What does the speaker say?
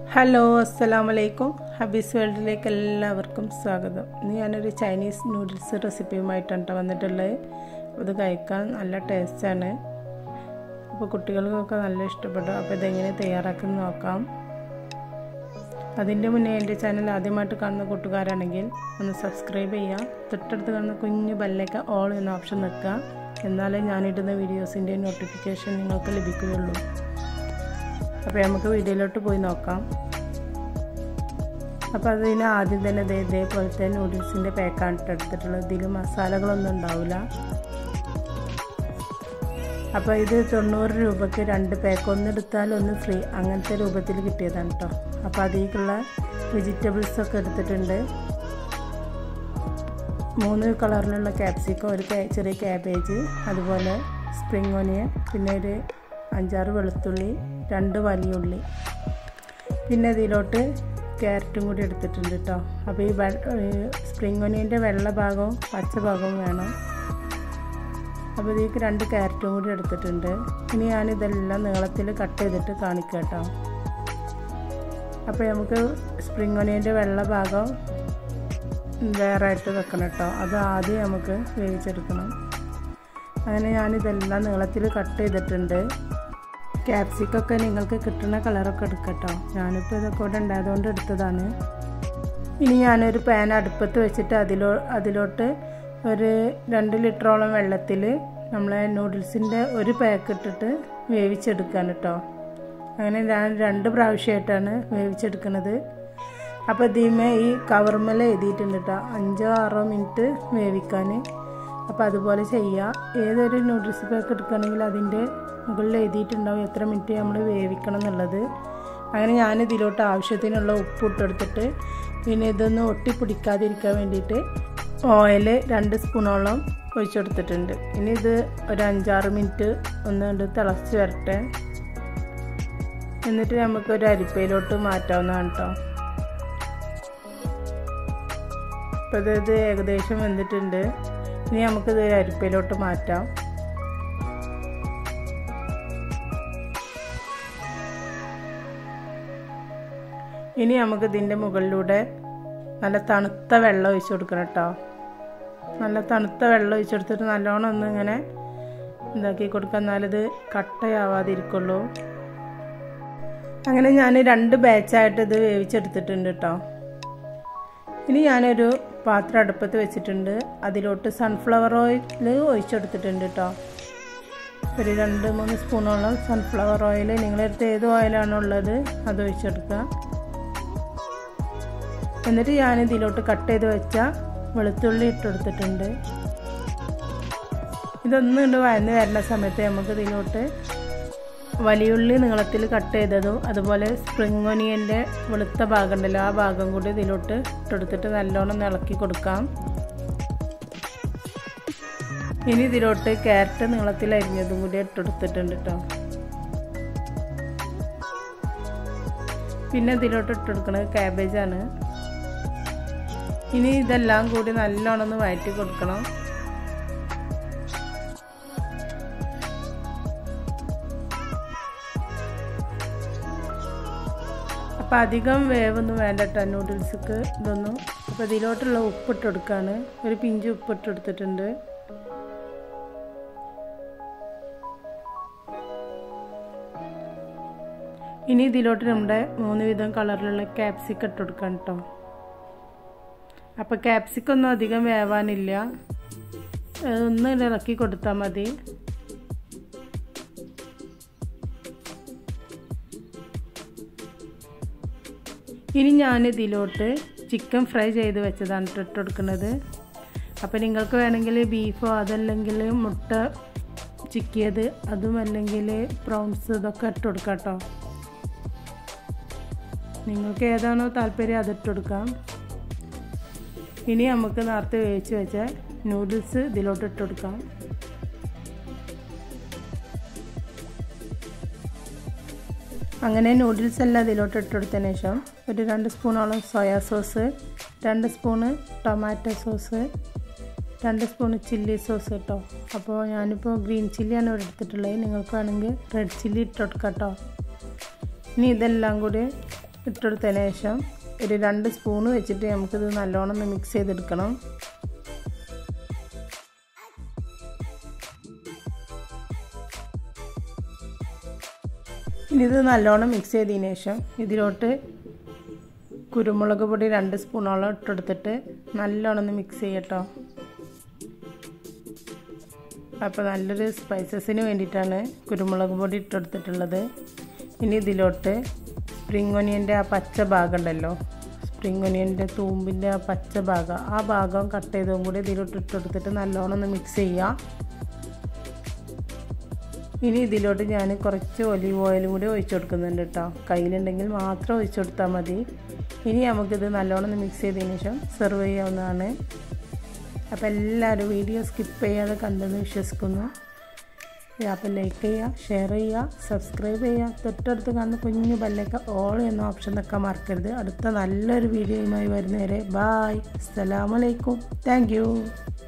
hello അസ്സലാം വലൈക്കും ഹബീസ് വേൾഡിലേക്ക് എല്ലാവർക്കും സ്വാഗതം ഇന്ന് ഞാനൊരു ചൈനീസ് നൂഡിൽസ് റെസിപ്പിയുമായിട്ടാണ് ട്ടോ വന്നിട്ടുള്ളത് ഇത് കഴിക്കാൻ നല്ല ടേസ്റ്റാണ് അപ്പോൾ കുട്ടികൾക്കൊക്കെ നല്ല ഇഷ്ടപ്പെടും അപ്പോൾ ഇതെങ്ങനെ തയ്യാറാക്കുന്ന നോക്കാം അതിൻ്റെ മുന്നേ എൻ്റെ ചാനൽ ആദ്യമായിട്ട് കാണുന്ന കൂട്ടുകാരാണെങ്കിൽ ഒന്ന് സബ്സ്ക്രൈബ് ചെയ്യുക തൊട്ടടുത്ത് കാണുന്ന കുഞ്ഞു ബെല്ലേക്ക് ഓൾ എന്ന ഓപ്ഷൻ നിൽക്കുക എന്നാലേ ഞാനിടുന്ന വീഡിയോസിൻ്റെ നോട്ടിഫിക്കേഷൻ നിങ്ങൾക്ക് ലഭിക്കുകയുള്ളൂ അപ്പോൾ നമുക്ക് വീഡിയോയിലോട്ട് പോയി നോക്കാം അപ്പോൾ അതിന് ആദ്യം തന്നെ ഇതേ ഇതേപോലത്തെ നൂഡിൽസിൻ്റെ പാക്കാണ് എടുത്തിട്ടുള്ളത് ഇതിൽ മസാലകളൊന്നും ഉണ്ടാവില്ല അപ്പോൾ ഇത് തൊണ്ണൂറ് രൂപയ്ക്ക് രണ്ട് പാക്ക് ഒന്ന് എടുത്താൽ ഒന്ന് ഫ്രീ അങ്ങനത്തെ രൂപത്തിൽ കിട്ടിയതാണ് കേട്ടോ അപ്പോൾ അതിലേക്കുള്ള വെജിറ്റബിൾസൊക്കെ എടുത്തിട്ടുണ്ട് മൂന്ന് കളറിലുള്ള ക്യാപ്സിക്കം ഒരു ചെറിയ ക്യാബേജ് അതുപോലെ സ്പ്രിങ് ഓനിയൻ പിന്നെ ഒരു അഞ്ചാറ് വെളുത്തുള്ളി രണ്ട് വലിയ ഉള്ളി പിന്നെ ഇതിലോട്ട് ക്യാരറ്റും കൂടി എടുത്തിട്ടുണ്ട് കേട്ടോ അപ്പോൾ ഈ സ്പ്രിങ് ഒനിയൻ്റെ വെള്ള ഭാഗവും പച്ച ഭാഗവും വേണം അപ്പോൾ ഇതിലേക്ക് രണ്ട് ക്യാരറ്റും കൂടി എടുത്തിട്ടുണ്ട് ഇനി ഞാനിതെല്ലാം നീളത്തിൽ കട്ട് ചെയ്തിട്ട് കാണിക്കാം കേട്ടോ അപ്പോൾ നമുക്ക് സ്പ്രിങ് ഒനിയൻ്റെ വെള്ള ഭാഗം വേറെ ആയിട്ട് വെക്കണം കേട്ടോ അത് ആദ്യം നമുക്ക് വേവിച്ചെടുക്കണം അങ്ങനെ ഞാനിതെല്ലാം നീളത്തിൽ കട്ട് ചെയ്തിട്ടുണ്ട് ക്യാപ്സിക്കൊക്കെ നിങ്ങൾക്ക് കിട്ടുന്ന കളറൊക്കെ എടുക്കട്ടോ ഞാനിപ്പോൾ ഇതൊക്കെ ഇവിടെ ഉണ്ടായതുകൊണ്ട് എടുത്തതാണ് ഇനി ഞാനൊരു പാൻ അടുപ്പത്ത് വെച്ചിട്ട് അതിലോ അതിലോട്ട് ഒരു രണ്ട് ലിറ്ററോളം വെള്ളത്തിൽ നമ്മളെ നൂഡിൽസിൻ്റെ ഒരു പാക്ക് ഇട്ടിട്ട് വേവിച്ചെടുക്കാൻ കേട്ടോ അങ്ങനെ ഞാൻ രണ്ട് പ്രാവശ്യമായിട്ടാണ് വേവിച്ചെടുക്കുന്നത് അപ്പോൾ ഇതിമേ ഈ കവർമല എഴുതിയിട്ടുണ്ട് കേട്ടോ അഞ്ചോ ആറോ മിനിറ്റ് വേവിക്കാൻ അപ്പോൾ അതുപോലെ ചെയ്യുക ഏതൊരു നൂഡിൽസ് പാക്ക് എടുക്കുകയാണെങ്കിൽ അതിൻ്റെ മുകളിൽ എഴുതിയിട്ടുണ്ടാവും എത്ര മിനിറ്റ് നമ്മൾ വേവിക്കണം എന്നുള്ളത് അങ്ങനെ ഞാൻ ഇതിലോട്ട് ആവശ്യത്തിനുള്ള ഉപ്പ് ഇട്ടെടുത്തിട്ട് പിന്നെ ഇതൊന്ന് ഒട്ടിപ്പിടിക്കാതിരിക്കാൻ വേണ്ടിയിട്ട് ഓയിൽ രണ്ട് സ്പൂണോളം ഒഴിച്ചെടുത്തിട്ടുണ്ട് ഇനി ഇത് ഒരു അഞ്ചാറ് മിനിറ്റ് ഒന്ന് കൊണ്ട് തിളച്ച് വരട്ടെ എന്നിട്ട് നമുക്ക് ഒരു അരിപ്പയിലോട്ട് മാറ്റാവുന്നതാണ് കേട്ടോ ഇപ്പോൾ ഇത് ഏകദേശം വെന്തിട്ടുണ്ട് ഇനി നമുക്കിത് അരിപ്പയിലോട്ട് മാറ്റാം ഇനി നമുക്ക് ഇതിൻ്റെ മുകളിലൂടെ നല്ല തണുത്ത വെള്ളം ഒഴിച്ചു കൊടുക്കണം കേട്ടോ നല്ല തണുത്ത വെള്ളം ഒഴിച്ചു കൊടുത്തിട്ട് നല്ലോണം ഒന്ന് ഇങ്ങനെ ഇതാക്കി കൊടുക്കുക എന്നാലിത് കട്ടയാവാതിരിക്കുള്ളൂ അങ്ങനെ ഞാൻ രണ്ട് ബാച്ചായിട്ട് ഇത് വേവിച്ചെടുത്തിട്ടുണ്ട് കേട്ടോ ഇനി ഞാനൊരു പാത്രം അടുപ്പത്ത് വെച്ചിട്ടുണ്ട് അതിലോട്ട് സൺഫ്ലവർ ഓയിൽ ഒഴിച്ചെടുത്തിട്ടുണ്ട് കേട്ടോ ഒരു രണ്ട് മൂന്ന് സ്പൂണോളം സൺഫ്ലവർ ഓയിൽ നിങ്ങളടുത്ത് ഏത് ഓയിലാണോ ഉള്ളത് അത് ഒഴിച്ചെടുക്കുക എന്നിട്ട് ഞാൻ ഇതിലോട്ട് കട്ട് ചെയ്ത് വെച്ച വെളുത്തുള്ളി ഇട്ടെടുത്തിട്ടുണ്ട് ഇതൊന്നും ഉണ്ട് വഴന്ന് വരുന്ന സമയത്ത് നമുക്ക് ഇതിലോട്ട് വലിയുള്ളി നീളത്തിൽ കട്ട് ചെയ്തതും അതുപോലെ സ്പ്രിങ് ഒനിയൻ്റെ വെളുത്ത ഭാഗം ഉണ്ടല്ലോ ആ ഭാഗം കൂടി ഇതിലോട്ട് ഇട്ടെടുത്തിട്ട് നല്ലോണം ഇളക്കി കൊടുക്കാം ഇനി ഇതിലോട്ട് ക്യാരറ്റ് നീളത്തിൽ അരിഞ്ഞതും കൂടി ഇട്ടെടുത്തിട്ടുണ്ട് കേട്ടോ പിന്നെ ഇതിലോട്ട് ഇട്ടെടുക്കുന്നത് ക്യാബേജാണ് ഇനി ഇതെല്ലാം കൂടി നല്ലോണം ഒന്ന് വഴറ്റി കൊടുക്കണം അപ്പം അധികം വേവൊന്നും വേണ്ട കേട്ടോ നൂഡിൽസിക്ക് ഇതൊന്നും അപ്പോൾ ഇതിലോട്ടുള്ള ഉപ്പിട്ട് കൊടുക്കുകയാണ് ഒരു പിഞ്ച് ഉപ്പിട്ട് കൊടുത്തിട്ടുണ്ട് ഇനി ഇതിലോട്ട് നമ്മുടെ മൂന്ന് വിധം കളറിലുള്ള ക്യാപ്സിക്കം ഇട്ട് കൊടുക്കാം കേട്ടോ അപ്പോൾ ക്യാപ്സിക്കൊന്നും അധികം വേവാനില്ല ഒന്ന് ഇറക്കി കൊടുത്താൽ മതി ഇനി ഞാൻ ഇതിലോട്ട് ചിക്കൻ ഫ്രൈ ചെയ്ത് വെച്ചതാണ് ഇട്ട് കൊടുക്കുന്നത് അപ്പോൾ നിങ്ങൾക്ക് വേണമെങ്കിൽ ബീഫോ അതല്ലെങ്കിൽ മുട്ട ചിക്കിയത് അതും അല്ലെങ്കിൽ പ്രോൺസ് ഇതൊക്കെ ഇട്ട് കൊടുക്കാം കേട്ടോ നിങ്ങൾക്ക് ഏതാണോ താല്പര്യം അതിട്ട് കൊടുക്കാം ഇനി നമുക്ക് നേരത്തെ വേവിച്ച് വെച്ച നൂഡിൽസ് ഇതിലോട്ട് ഇട്ട് കൊടുക്കാം അങ്ങനെ നൂഡിൽസ് എല്ലാം ഇതിലോട്ട് ഇട്ടെടുത്തതിന് ശേഷം ഒരു രണ്ട് സ്പൂണോളം സോയാ സോസ് രണ്ട് സ്പൂണ് ടൊമാറ്റോ സോസ് രണ്ട് സ്പൂൺ ചില്ലി സോസ് കേട്ടോ അപ്പോൾ ഞാനിപ്പോൾ ഗ്രീൻ ചില്ലിയാണ് ഇവിടെ എടുത്തിട്ടുള്ളത് നിങ്ങൾക്ക് വേണമെങ്കിൽ റെഡ് ചില്ലി ഇട്ട് കൊടുക്കാം കേട്ടോ ഇനി ഇതെല്ലാം കൂടി ഇട്ടെടുത്തതിന് ശേഷം ഒരു രണ്ട് സ്പൂണ് വെച്ചിട്ട് നമുക്കിത് നല്ലോണം ഒന്ന് മിക്സ് ചെയ്തെടുക്കണം ഇനി ഇത് നല്ലോണം മിക്സ് ചെയ്തതിന് ശേഷം ഇതിലോട്ട് കുരുമുളക് പൊടി രണ്ട് സ്പൂണോളം ഇട്ടെടുത്തിട്ട് നല്ലോണം ഒന്ന് മിക്സ് ചെയ്യട്ടോ അപ്പോൾ നല്ലൊരു സ്പൈസസിന് വേണ്ടിയിട്ടാണ് കുരുമുളക് പൊടി ഇട്ടെടുത്തിട്ടുള്ളത് ഇനി ഇതിലോട്ട് സ്പ്രിങ് ഒനിയൻ്റെ ആ പച്ച ഭാഗം ഉണ്ടല്ലോ സ്പ്രിങ് ഒനിയൻ്റെ തൂമ്പിൻ്റെ ആ പച്ച ഭാഗം ആ ഭാഗം കട്ട് ചെയ്തതും കൂടി ഇതിലോട്ട് ഇട്ടെടുത്തിട്ട് നല്ലോണം ഒന്ന് മിക്സ് ചെയ്യുക ഇനി ഇതിലോട്ട് ഞാൻ കുറച്ച് ഒലിവ് ഓയിൽ കൂടി ഒഴിച്ചു കൊടുക്കുന്നുണ്ട് കേട്ടോ കയ്യിലുണ്ടെങ്കിൽ മാത്രം ഒഴിച്ചു കൊടുത്താൽ മതി ഇനി നമുക്കിത് നല്ലോണം ഒന്ന് മിക്സ് ചെയ്തതിന് ശേഷം സെർവ് ചെയ്യാവുന്നതാണ് അപ്പോൾ എല്ലാവരും വീഡിയോ സ്കിപ്പ് ചെയ്യാതെ കണ്ടെന്ന് വിശ്വസിക്കുന്നു അപ്പോൾ ലൈക്ക് ചെയ്യുക ഷെയർ ചെയ്യുക സബ്സ്ക്രൈബ് ചെയ്യുക തൊട്ടടുത്ത് കാണുന്ന കുഞ്ഞു ബെല്ലൊക്കെ ഓൾ എന്ന ഓപ്ഷൻ ഒക്കെ മറക്കരുത് അടുത്ത നല്ലൊരു വീഡിയോയുമായി വരുന്നവരെ ബായ് അസ്സലാമലൈക്കും താങ്ക്